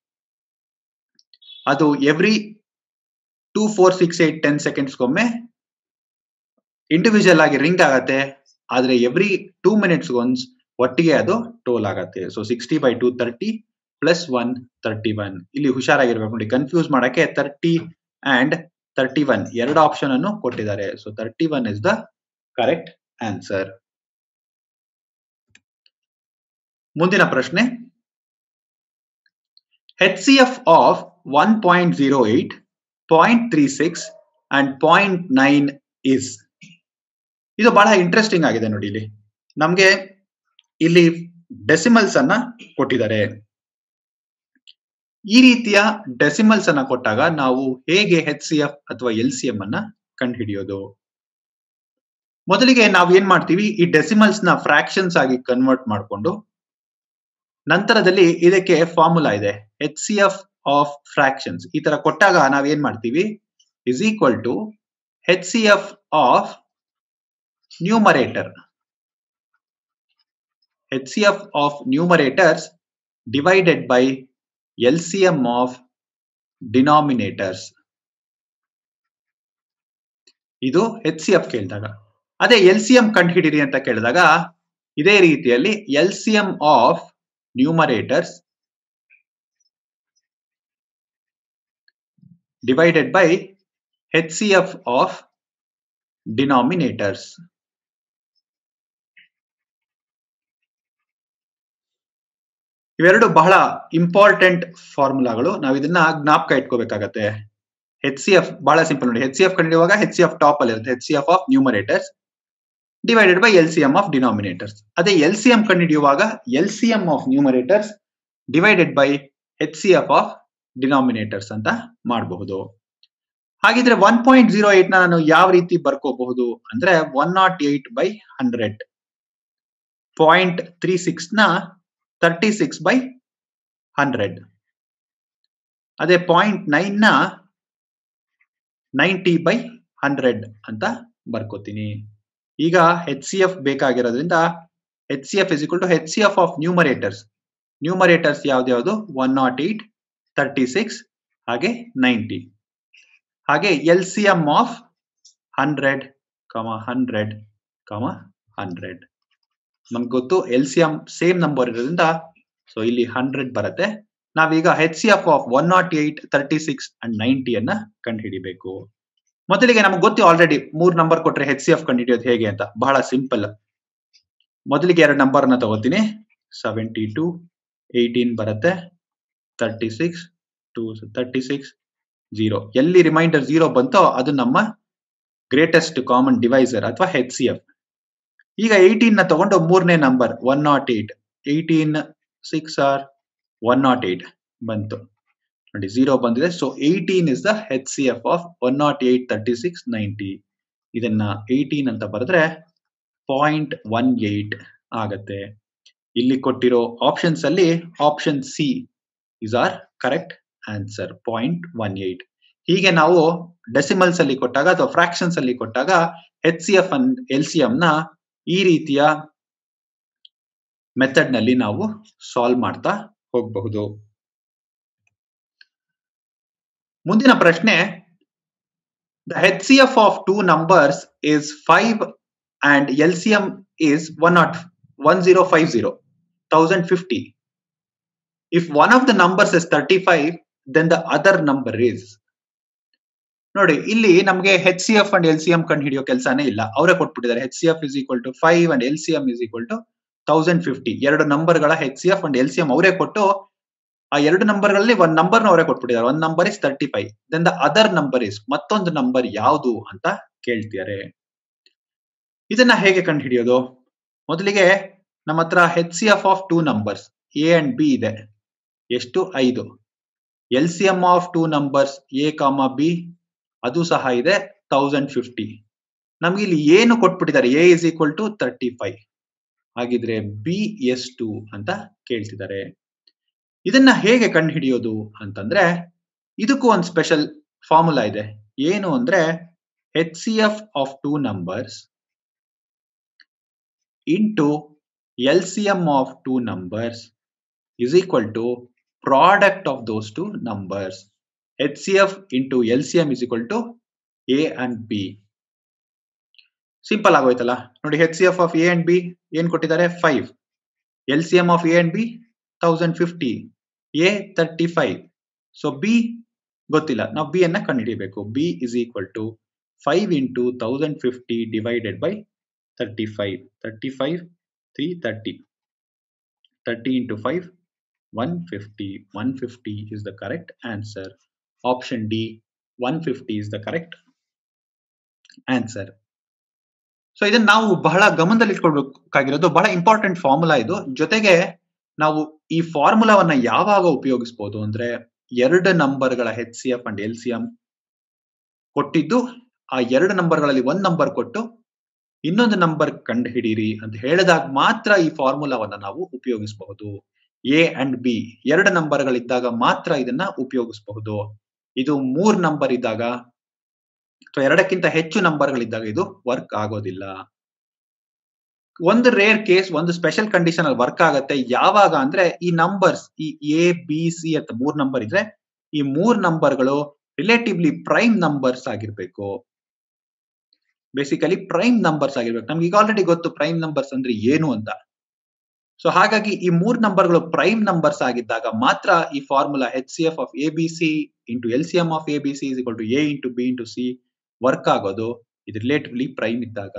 ಅದು every two four six eight ten ಸೆಕೆಂಡ್ಸ್ಗೊಮ್ಮೆ ಇಂಡಿವಿಜುವಲ್ ಆಗಿ ರಿಂಗ್ ಆಗತ್ತೆ ಆದ್ರೆ ಎವ್ರಿ ಟೂ ಮಿನಿಟ್ಸ್ ಒನ್ಸ್ ಒಟ್ಟಿಗೆ ಅದು ಟೋಲ್ ಆಗತ್ತೆ so sixty by two thirty plus one thirty one ಇಲ್ಲಿ ಹುಷಾರಾಗಿರ್ಬೇಕು ನೋಡಿ ಕನ್ಫ್ಯೂಸ್ ಮಾಡಕ್ಕೆ ತರ್ಟಿ ಅಂಡ್ ತರ್ಟಿ ಒನ್ ಎರಡು ಆಪ್ಷನ್ ಅನ್ನು ಕೊಟ್ಟಿದ್ದಾರೆ so thirty one is the correct answer ಮುಂದಿನ ಪ್ರಶ್ನೆ H C F of one point zero eight point three six and point nine is ಇದು ಬಹಳ ಇಂಟ್ರೆಸ್ಟಿಂಗ್ ಆಗಿದೆ ನೋಡಿ ಇಲ್ಲಿ ನಮ್ಗೆ ಇಲ್ಲಿ ಡೆಸಿಮಲ್ಸ್ ಅನ್ನ ಕೊಟ್ಟಿದ್ದಾರೆ ಈ ರೀತಿಯ ಡೆಸಿಮಲ್ಸ್ ಅನ್ನ ಕೊಟ್ಟಾಗ ನಾವು ಹೇಗೆ ಹೆಚ್ ಸಿ ಎಫ್ ಅಥವಾ ಎಲ್ ಸಿ ಎಂ ಅನ್ನ ಕಂಡುಹಿಡಿಯೋದು ಮೊದಲಿಗೆ ನಾವು ಏನ್ ಮಾಡ್ತೀವಿ ಈ ಡೆಸಿಮಲ್ಸ್ ನ ಫ್ರಾಕ್ಷನ್ಸ್ ಆಗಿ ಕನ್ವರ್ಟ್ ಮಾಡಿಕೊಂಡು ನಂತರದಲ್ಲಿ ಇದಕ್ಕೆ ಫಾರ್ಮುಲಾ ಇದೆ H C F of fractions ಈ ತರ ಕೊಟ್ಟಾಗ ನಾವ್ ಏನ್ ಮಾಡ್ತೀವಿ is equal to H C F of numerator H C F of numerators divided by L C M of denominators ಇದು ಎಚ್ ಸಿ ಎಫ್ ಕೇಳಿದಾಗ ಅದೇ ಎಲ್ ಸಿ ಎಂ ಕಂಡುಹಿಡಿರಿ ಅಂತ ಕೇಳಿದಾಗ ಇದೇ ರೀತಿಯಲ್ಲಿ L C M of numerators divided by H C F of denominators ಇವೆರಡು ಬಹಳ important ಫಾರ್ಮುಲಾಗಳು ನಾವು ಇದನ್ನ ಜ್ಞಾಪಕ ಇಟ್ಕೋಬೇಕಾಗತ್ತೆ ಹೆಚ್ ಸಿ ಎಫ್ ಬಹಳ ಸಿಂಪಲ್ ನೋಡಿ ಹೆಚ್ ಸಿ ಎಫ್ ಕಂಡಿಡುವಾಗ ಹೆಚ್ ಸಿ ಎಫ್ ಟಾಪ್ ಅಲ್ಲಿ ಇರುತ್ತೆ H C F of numerators divided by L C M of denominators ಅದೇ ಎಲ್ ಸಿ ಎಂ ಕಂಡುಹಿಡಿಯುವಾಗ L C M of numerators divided by H C F of denominators ಅಂತ ಮಾಡಬಹುದು ಹಾಗಿದ್ರೆ one point zero eight ನಾನು ಯಾವ ರೀತಿ ಬರ್ಕೋಬಹುದು ಅಂದ್ರೆ one nought eight by hundred point three six ನ ತರ್ಟಿ ಸಿಕ್ಸ್ ಬೈ ಹಂಡ್ರೆಡ್ ಅದೇ ಪಾಯಿಂಟ್ ನೈನ್ ನ ನೈಂಟಿ ಬೈ ಹಂಡ್ರೆಡ್ ಅಂತ ಬರ್ಕೋತೀನಿ ಈಗ ಹೆಚ್ ಸಿ ಎಫ್ ಬೇಕಾಗಿರೋದ್ರಿಂದ H C F is equal to H C F of numerators numerators ಯಾವ್ದ್ಯಾವ್ದು one nought eight thirty six ಹಾಗೆ ninety ಹಾಗೆ L C M of hundred comma hundred comma hundred ನಮ್ಗೆ ಗೊತ್ತು L C M same number ಇರೋದ್ರಿಂದ so ಇಲ್ಲಿ hundred ಬರುತ್ತೆ ನಾವೀಗ H C F of one nought eight thirty six and ನೈಂಟಿಯನ್ನ ಕಂಡುಹಿಡಿಬೇಕು ಮೊದಲಿಗೆ ನಮ್ಗೆ ಗೊತ್ತು ಆಲ್ರೆಡಿ ಮೂರ್ ನಂಬರ್ ಕೊಟ್ರೆ ಹೆಚ್ ಸಿ ಎಫ್ ಕಂಡುಹಿಡಿಯೋದು ಹೇಗೆ ಅಂತ ಬಹಳ ಸಿಂಪಲ್ ಮೊದಲಿಗೆ ಎರಡು ನಂಬರ್ ನ ತಗೋತೀನಿ ಸೆವೆಂಟಿ ಟು ಏಯ್ಟೀನ್ ಬರುತ್ತೆ thirty six two thirty six zero ಎಲ್ಲಿ ರಿಮೈಂಡರ್ ಜೀರೋ ಬಂತೋ ಅದು ನಮ್ಮ ಗ್ರೇಟೆಸ್ಟ್ ಕಾಮನ್ ಡಿವೈಸರ್ ಅಥವಾ ಹೆಚ್ ಸಿ ಎಫ್ ಈಗ ಏಯ್ಟೀನ್ ನ ತಗೊಂಡು ಮೂರನೇ number one nought eight eighteen six are one nought eight ಬಂತು ನೋಡಿ ಜೀರೋ ಬಂದಿದೆ so eighteen is the H C F of one nought eight thirty six ninety ಇದನ್ನ eighteen ಅಂತ ಬರೆದ್ರೆ ಪಾಯಿಂಟ್ ಒನ್ ಏಟ್ ಆಗತ್ತೆ ಇಲ್ಲಿ ಕೊಟ್ಟಿರೋ ಆಪ್ಷನ್ಸ್ ಅಲ್ಲಿ option C is our correct answer point one eight ಹೀಗೆ ನಾವು ಡೆಸಿಮಲ್ಸ್ ಅಲ್ಲಿ ಕೊಟ್ಟಾಗ ಅಥವಾ ಫ್ರಾಕ್ಷನ್ಸ್ ಅಲ್ಲಿ ಕೊಟ್ಟಾಗ H C F L C M ನ ಈ ರೀತಿಯ ಮೆಥಡ್ ನಲ್ಲಿ ನಾವು ಸಾಲ್ವ್ ಮಾಡ್ತಾ ಹೋಗಬಹುದು ಮುಂದಿನ ಪ್ರಶ್ನೆ The HCF of two numbers is 5 and LCM is 1 not 1050, 1050. If one of the numbers is 35, then the other number is. ನೋಡಿ ಇಲ್ಲಿ ನಮಗೆ H C F and L C M ಕಂಡು ಹಿಡಿಯೋ ಕೆಲಸನೇ ಇಲ್ಲ ಅವರೇ ಕೊಟ್ಬಿಟ್ಟಿದ್ದಾರೆ H C F is equal to five and L C M is equal to thousand fifty ಎರಡು ನಂಬರ್ಗಳ H C F and L C M ಅವರೇ ಕೊಟ್ಟು ಆ ಎರಡು ನಂಬರ್ಗಳಲ್ಲಿ ಒಂದ್ ನಂಬರ್ ಅವರೇ ಕೊಟ್ಬಿಟ್ಟಿದ್ದಾರೆ ಒಂದ್ number is thirty five then the other number is ಮತ್ತೊಂದು ನಂಬರ್ ಯಾವುದು ಅಂತ ಕೇಳ್ತಿದ್ದಾರೆ ಇದನ್ನ ಹೇಗೆ ಕಂಡು ಹಿಡಿಯೋದು ಮೊದಲಿಗೆ ನಮ್ಮ ಹತ್ರ H C F of two numbers A and B ಇದೆ ಎಷ್ಟು ಐದು L C M of two numbers A comma B ಅದು ಸಹ ಇದೆ ತೌಸಂಡ್ ಫಿಫ್ಟಿ ನಮ್ಗೆ ಇಲ್ಲಿ ಏನು ಕೊಟ್ಬಿಟ್ಟಿದ್ದಾರೆ A is equal to thirty five ಹಾಗಿದ್ರೆ ಬಿ ಎಷ್ಟು ಅಂತ ಕೇಳ್ತಿದ್ದಾರೆ ಇದನ್ನ ಹೇಗೆ ಕಂಡು ಹಿಡಿಯೋದು ಅಂತಂದ್ರೆ ಇದಕ್ಕೂ ಒಂದು ಸ್ಪೆಷಲ್ ಫಾರ್ಮುಲಾ ಇದೆ ಏನು ಅಂದ್ರೆ H C F of two numbers into L C M of two numbers is equal to product of those two numbers. HCF into LCM is equal to A and B. Simple ಆಗೋಯ್ತಲ್ಲ ನೋಡಿ H C F of A and B ಏನ್ ಕೊಟ್ಟಿದ್ದಾರೆ five L C M of A and B thousand fifty A thirty five so B ಗೊತ್ತಿಲ್ಲ ನಾವು B ಅನ್ನ ಕಂಡುಹಿಡಿಯಬೇಕು B is equal to five into thousand fifty divided by thirty five thirty five three thirty thirty into five 150 150 is the correct answer option d 150 is the correct answer so ಇದನ್ನ ನಾವು ಬಹಳ ಗಮನದಲ್ಲಿ ಇಟ್ಕೊಳ್ಬೇಕಾಗಿರೋದು ಬಹಳ important formula ಇದು ಜೊತೆಗೆ ನಾವು ಈ ಫಾರ್ಮುಲಾವನ್ನ ಯಾವಾಗ ಉಪಯೋಗಿಸಬಹುದು ಅಂದ್ರೆ ಎರಡು ನಂಬರ್ಗಳ H C F and L C M ಕೊಟ್ಟಿದ್ದು ಆ ಎರಡು ನಂಬರ್ಗಳಲ್ಲಿ ಒಂದ್ ನಂಬರ್ ಕೊಟ್ಟು ಇನ್ನೊಂದು ನಂಬರ್ ಕಂಡು ಹಿಡೀರಿ ಅಂತ ಹೇಳಿದಾಗ ಮಾತ್ರ ಈ ಫಾರ್ಮುಲಾವನ್ನ ನಾವು ಉಪಯೋಗಿಸಬಹುದು ಎ ಅಂಡ್ ಬಿ ಎರಡು ನಂಬರ್ಗಳಿದ್ದಾಗ ಮಾತ್ರ ಇದನ್ನ ಉಪಯೋಗಿಸಬಹುದು ಇದು ಮೂರ್ ನಂಬರ್ ಇದ್ದಾಗ ಅಥವಾ ಎರಡಕ್ಕಿಂತ ಹೆಚ್ಚು ನಂಬರ್ಗಳಿದ್ದಾಗ ಇದು ವರ್ಕ್ ಆಗೋದಿಲ್ಲ ಒಂದು ರೇರ್ ಕೇಸ್ ಒಂದು ಸ್ಪೆಷಲ್ ಕಂಡೀಷನ್ ಅಲ್ಲಿ ವರ್ಕ್ ಆಗತ್ತೆ ಯಾವಾಗ ಅಂದ್ರೆ ಈ ನಂಬರ್ಸ್ ಈ ಎ ಬಿ ಸಿ ಅಂತ ಮೂರ್ ನಂಬರ್ ಇದ್ರೆ ಈ ಮೂರ್ ನಂಬರ್ಗಳು ರಿಲೇಟಿವ್ಲಿ ಪ್ರೈಮ್ ನಂಬರ್ಸ್ ಆಗಿರ್ಬೇಕು ಬೇಸಿಕಲಿ ಪ್ರೈಮ್ ನಂಬರ್ಸ್ ಆಗಿರ್ಬೇಕು ನಮ್ಗೆ ಈಗ ಆಲ್ರೆಡಿ ಗೊತ್ತು ಪ್ರೈಮ್ ನಂಬರ್ಸ್ ಅಂದ್ರೆ ಏನು ಅಂತ ಸೊ ಹಾಗಾಗಿ ಈ ಮೂರ್ ನಂಬರ್ಗಳು ಪ್ರೈಮ್ ನಂಬರ್ಸ್ ಆಗಿದ್ದಾಗ ಮಾತ್ರ ಈ formula H C F of A B C into L C M of A B C is equal to A into B into C work ಆಗೋದು ಇದು ರಿಲೇಟಿವ್ಲಿ ಪ್ರೈಮ್ ಇದ್ದಾಗ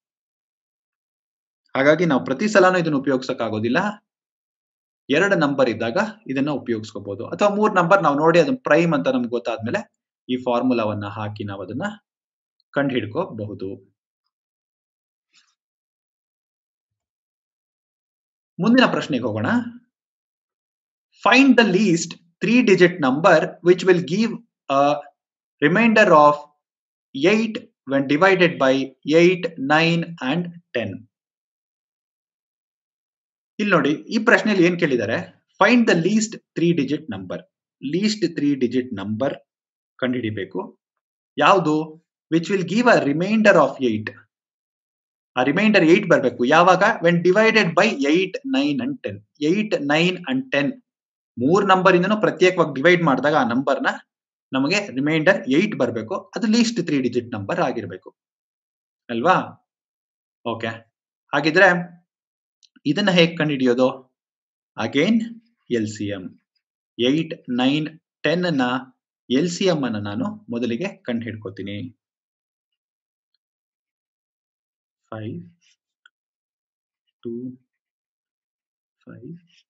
ಹಾಗಾಗಿ ನಾವು ಪ್ರತಿ ಸಲನೂ ಇದನ್ನು ಉಪಯೋಗಿಸಕ್ ಆಗೋದಿಲ್ಲ ಎರಡು ನಂಬರ್ ಇದ್ದಾಗ ಇದನ್ನ ಉಪಯೋಗಿಸ್ಕೋಬಹುದು ಅಥವಾ ಮೂರ್ ನಂಬರ್ ನಾವು ನೋಡಿ ಅದನ್ನ ಪ್ರೈಮ್ ಅಂತ ನಮ್ಗೆ ಗೊತ್ತಾದ್ಮೇಲೆ ಈ ಫಾರ್ಮುಲಾವನ್ನ ಹಾಕಿ ನಾವು ಅದನ್ನ ಕಂಡು ಹಿಡ್ಕೋಬಹುದು ಮುಂದಿನ ಪ್ರಶ್ನೆಗೆ ಹೋಗೋಣ find the least three digit number which will give a remainder of eight when divided by eight nine and ten ಇಲ್ಲಿ ನೋಡಿ ಈ ಪ್ರಶ್ನೆಯಲ್ಲಿ ಏನ್ ಕೇಳಿದ್ದಾರೆ find the least three digit number least three digit number ಕಂಡುಹಿಡಿಬೇಕು ಯಾವುದು which will give a remainder of eight ಆ remainder eight ಬರಬೇಕು ಯಾವಾಗ when divided by eight nine and ten eight nine and ten ಮೂರ್ ನಂಬರ್ ಇಂದನೂ ಪ್ರತ್ಯೇಕವಾಗಿ divide ಮಾಡಿದಾಗ ಆ ನಂಬರ್ನ ನಮಗೆ ರಿಮೈಂಡರ್ ಏಟ್ ಬರಬೇಕು ಅದು ಲೀಸ್ಟ್ ತ್ರೀ ಡಿಜಿಟ್ ನಂಬರ್ ಆಗಿರ್ಬೇಕು ಅಲ್ವಾ ಓಕೆ ಹಾಗಿದ್ರೆ ಇದನ್ನ ಹೇಗೆ ಕಂಡುಹಿಡಿಯೋದು again L C M eight nine ten ನ ಎಲ್ ಸಿ ಎಂ ಅನ್ನ ನಾನು ಮೊದಲಿಗೆ ಕಂಡು ಹಿಡ್ಕೋತೀನಿ five two five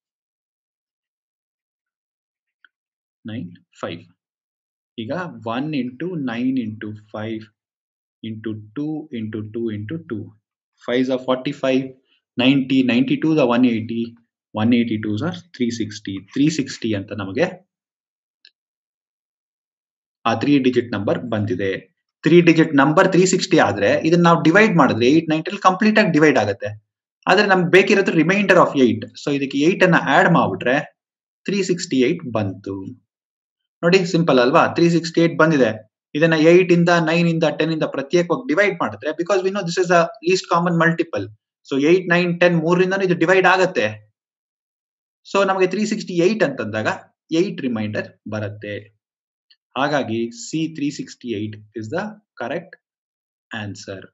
nine five ಈಗ one into nine into five into two into two into two five or forty five ninety ninety two the one eighty one eighty two or three sixty three sixty ಅಂತ ನಮಗೆ ಆ three digit number ಬಂದಿದೆ three digit number three sixty ಆದ್ರೆ ಇದನ್ನ ನಾವು divide ಮಾಡಿದ್ರೆ eight ninety complete ಆಗಿ divide ಆಗುತ್ತೆ ಆದ್ರೆ ನಮ್ಗೆ ಬೇಕಿರೋದು ರಿಮೈಂಡರ್ ಆಫ್ ಏಟ್ ಸೊ ಇದಕ್ಕೆ ಏಟ್ ಅನ್ನ ಆಡ್ ಮಾಡ್ಬಿಟ್ರೆ ತ್ರೀ ಸಿಕ್ಸ್ಟಿ ಏಟ್ ಬಂತು ನೋಡಿ ಸಿಂಪಲ್ ಅಲ್ವಾ ತ್ರೀ ಸಿಕ್ಸ್ಟಿ ಏಟ್ ಬಂದಿದೆ ಇದನ್ನ ಏಟ್ ಇಂದ ನೈನ್ ಇಂದ ಟೆನ್ ಇಂದ ಪ್ರತ್ಯೇಕವಾಗಿ ಡಿವೈಡ್ ಮಾಡಿದ್ರೆ because we know this is a least common multiple so eight nine ten ಮೂರರಿಂದ ಇದು ಡಿವೈಡ್ ಆಗತ್ತೆ ಸೊ ನಮಗೆ ತ್ರೀ ಸಿಕ್ಸ್ಟಿ ಏಟ್ ಅಂತಂದಾಗ ಏಟ್ ರಿಮೈಂಡರ್ ಬರುತ್ತೆ ಹಾಗಾಗಿ C three sixty eight is the correct answer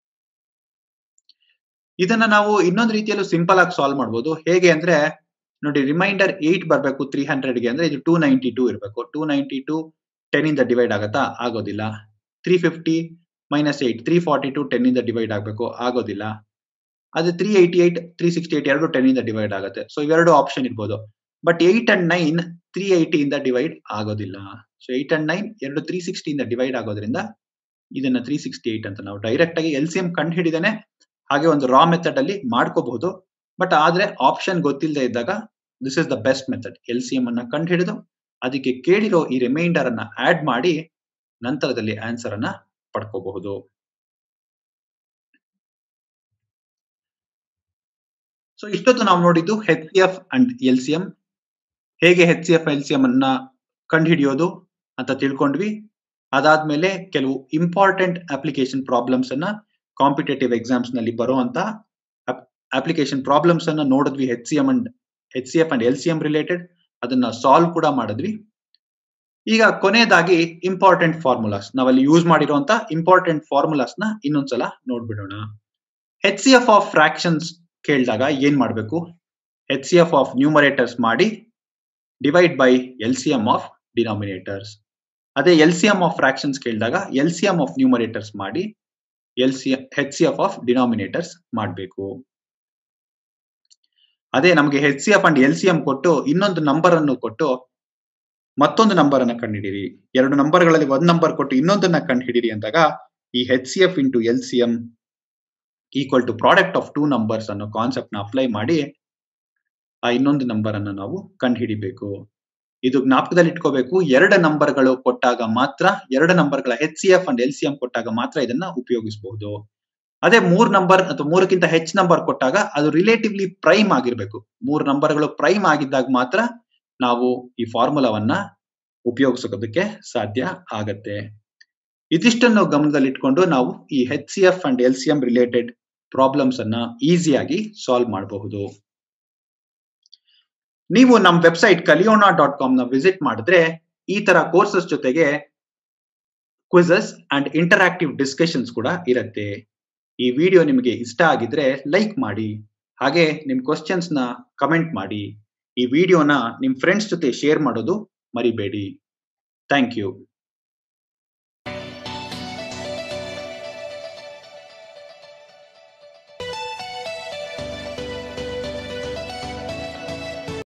ಇದನ್ನ ನಾವು ಇನ್ನೊಂದು ರೀತಿಯಲ್ಲೂ ಸಿಂಪಲ್ ಆಗಿ ಸಾಲ್ವ್ ಮಾಡ್ಬೋದು ಹೇಗೆ ಅಂದ್ರೆ ನೋಡಿ ರಿಮೈಂಡರ್ ಏಟ್ ಬರಬೇಕು ತ್ರೀ ಹಂಡ್ರೆಡ್ಗೆ ಅಂದ್ರೆ ಇದು ಟೂ ನೈಂಟಿ ಟೂ ಇರಬೇಕು ಟೂ ನೈಂಟಿ ಟೂ ಟೆನ್ ಇಂದ ಡಿವೈಡ್ ಆಗತ್ತಾ ಆಗೋದಿಲ್ಲ three fifty minus eight three forty two ten ಇಂದ ಡಿವೈಡ್ ಆಗಬೇಕು ಆಗೋದಿಲ್ಲ ಅದು three eighty eight three sixty eight ಎರಡು ಟೆನ್ ಇಂದ ಡಿವೈಡ್ ಆಗುತ್ತೆ ಸೊ ಇವೆರಡು ಆಪ್ಷನ್ ಇರ್ಬೋದು but eight and nine three eighty ಇಂದ ಡಿವೈಡ್ ಆಗೋದಿಲ್ಲ ಸೊ ಏಟ್ ಅಂಡ್ ನೈನ್ ಎರಡು ತ್ರೀ ಸಿಕ್ಸ್ಟಿ ಇಂದ ಡಿವೈಡ್ ಆಗೋದ್ರಿಂದ ಇದನ್ನ ತ್ರೀ ಸಿಕ್ಸ್ಟಿ ಏಟ್ ಅಂತ ನಾವು ಡೈರೆಕ್ಟ್ ಆಗಿ ಎಲ್ ಸಿ ಎಂ ಕಂಡು ಹಿಡಿದೇನೆ ಹಾಗೆ ಒಂದು ರಾ ಮೆಥಡ್ ಅಲ್ಲಿ ಮಾಡ್ಕೋಬಹುದು ಬಟ್ ಆದ್ರೆ ಆಪ್ಷನ್ ಗೊತ್ತಿಲ್ಲದೆ ಇದ್ದಾಗ this is the best method L C M ಅನ್ನ ಕಂಡು ಹಿಡಿದು ಅದಕ್ಕೆ ಕೇಳಿರೋ ಈ ರಿಮೈಂಡರ್ ಅನ್ನ ಆಡ್ ಮಾಡಿ ನಂತರದಲ್ಲಿ ಆನ್ಸರ್ ಅನ್ನ ಪಡ್ಕೋಬಹುದು ಸೊ ಇಷ್ಟೊತ್ತು ನಾವು ನೋಡಿದ್ದು H C F and L C M ಹೇಗೆ H C F L C M ಅನ್ನ ಕಂಡುಹಿಡಿಯೋದು ಅಂತ ತಿಳ್ಕೊಂಡ್ವಿ ಅದಾದ್ಮೇಲೆ ಕೆಲವು ಇಂಪಾರ್ಟೆಂಟ್ ಅಪ್ಲಿಕೇಶನ್ ಪ್ರಾಬ್ಲಮ್ಸ್ ಅನ್ನ ಕಾಂಪಿಟೇಟಿವ್ ಎಕ್ಸಾಮ್ಸ್ ನಲ್ಲಿ ಬರುವಂತ ಅಪ್ಲಿಕೇಶನ್ ಪ್ರಾಬ್ಲಮ್ಸ್ ಅನ್ನ ನೋಡಿದ್ವಿ H C M and H C F and L C M related ಅದನ್ನ ಸಾಲ್ವ್ ಕೂಡ ಮಾಡಿದ್ವಿ ಈಗ ಕೊನೆಯದಾಗಿ ಇಂಪಾರ್ಟೆಂಟ್ ಫಾರ್ಮುಲಾಸ್ ನಾವಲ್ಲಿ ಯೂಸ್ ಮಾಡಿರುವಂತ ಇಂಪಾರ್ಟೆಂಟ್ ಫಾರ್ಮುಲಾಸ್ ನ ಇನ್ನೊಂದ್ಸಲ ನೋಡ್ಬಿಡೋಣ H C F of fractions ಕೇಳಿದಾಗ ಏನ್ ಮಾಡಬೇಕು H C F of numerators ಮಾಡಿ divide by L C M of denominators ಅದೇ L C M of fractions ಕೇಳಿದಾಗ L C M of numerators ಮಾಡಿ L C H C F of denominators ಮಾಡಬೇಕು ಅದೇ ನಮಗೆ H C F and L C M ಕೊಟ್ಟು ಇನ್ನೊಂದು number ಅನ್ನು ಕೊಟ್ಟು ಮತ್ತೊಂದು ನಂಬರ್ ಅನ್ನ ಕಂಡುಹಿಡಿರಿ ಎರಡು ನಂಬರ್ಗಳಲ್ಲಿ ಒಂದ್ ನಂಬರ್ ಕೊಟ್ಟು ಇನ್ನೊಂದನ್ನ ಕಂಡುಹಿಡಿರಿ ಅಂದಾಗ ಈ H C F into L C M equal to product of two numbers ಅನ್ನೋ ಕಾನ್ಸೆಪ್ಟ್ ನ ಅಪ್ಲೈ ಮಾಡಿ ಆ ಇನ್ನೊಂದು ನಂಬರ್ ಅನ್ನ ನಾವು ಕಂಡುಹಿಡಿಬೇಕು ಇದು ಜ್ಞಾಪಕದಲ್ಲಿ ಇಟ್ಕೋಬೇಕು ಎರಡು ನಂಬರ್ಗಳು ಕೊಟ್ಟಾಗ ಮಾತ್ರ ಎರಡು ನಂಬರ್ಗಳ H C F and L C M ಕೊಟ್ಟಾಗ ಮಾತ್ರ ಇದನ್ನ ಉಪಯೋಗಿಸಬಹುದು ಅದೇ ಮೂರ್ ನಂಬರ್ ಅಥವಾ ಮೂರಕ್ಕಿಂತ ಹೆಚ್ಚು ನಂಬರ್ ಕೊಟ್ಟಾಗ ಅದು ರಿಲೇಟಿವ್ಲಿ ಪ್ರೈಮ್ ಆಗಿರ್ಬೇಕು ಮೂರ್ ನಂಬರ್ಗಳು ಪ್ರೈಮ್ ಆಗಿದ್ದಾಗ ಮಾತ್ರ ನಾವು ಈ ಫಾರ್ಮುಲಾವನ್ನ ಉಪಯೋಗಿಸೋದಕ್ಕೆ ಸಾಧ್ಯ ಆಗತ್ತೆ ಇದಿಷ್ಟನ್ನು ಗಮನದಲ್ಲಿಟ್ಕೊಂಡು ನಾವು ಈ H C F and L C M related problems ಅನ್ನ ಈಸಿಯಾಗಿ ಸಾಲ್ವ್ ಮಾಡಬಹುದು ನೀವು ನಮ್ಮ ವೆಬ್ಸೈಟ್ ಕಲಿಯೋಣ ಡಾಟ್ ಕಾಮ್ ನ ವಿಸಿಟ್ ಮಾಡಿದ್ರೆ ಈ ತರ ಕೋರ್ಸಸ್ ಜೊತೆಗೆ ಕ್ವಿಸಸ್ ಅಂಡ್ ಇಂಟರಾಕ್ಟಿವ್ ಡಿಸ್ಕಷನ್ಸ್ ಕೂಡ ಇರುತ್ತೆ ಈ ವಿಡಿಯೋ ನಿಮಗೆ ಇಷ್ಟ ಆಗಿದ್ರೆ ಲೈಕ್ ಮಾಡಿ ಹಾಗೆ ನಿಮ್ ಕ್ವಶನ್ಸ್ ನ ಕಮೆಂಟ್ ಮಾಡಿ ಈ ವಿಡಿಯೋನ ನಿಮ್ ಫ್ರೆಂಡ್ಸ್ ಜೊತೆ ಶೇರ್ ಮಾಡೋದು ಮರಿಬೇಡಿ ಥ್ಯಾಂಕ್ ಯು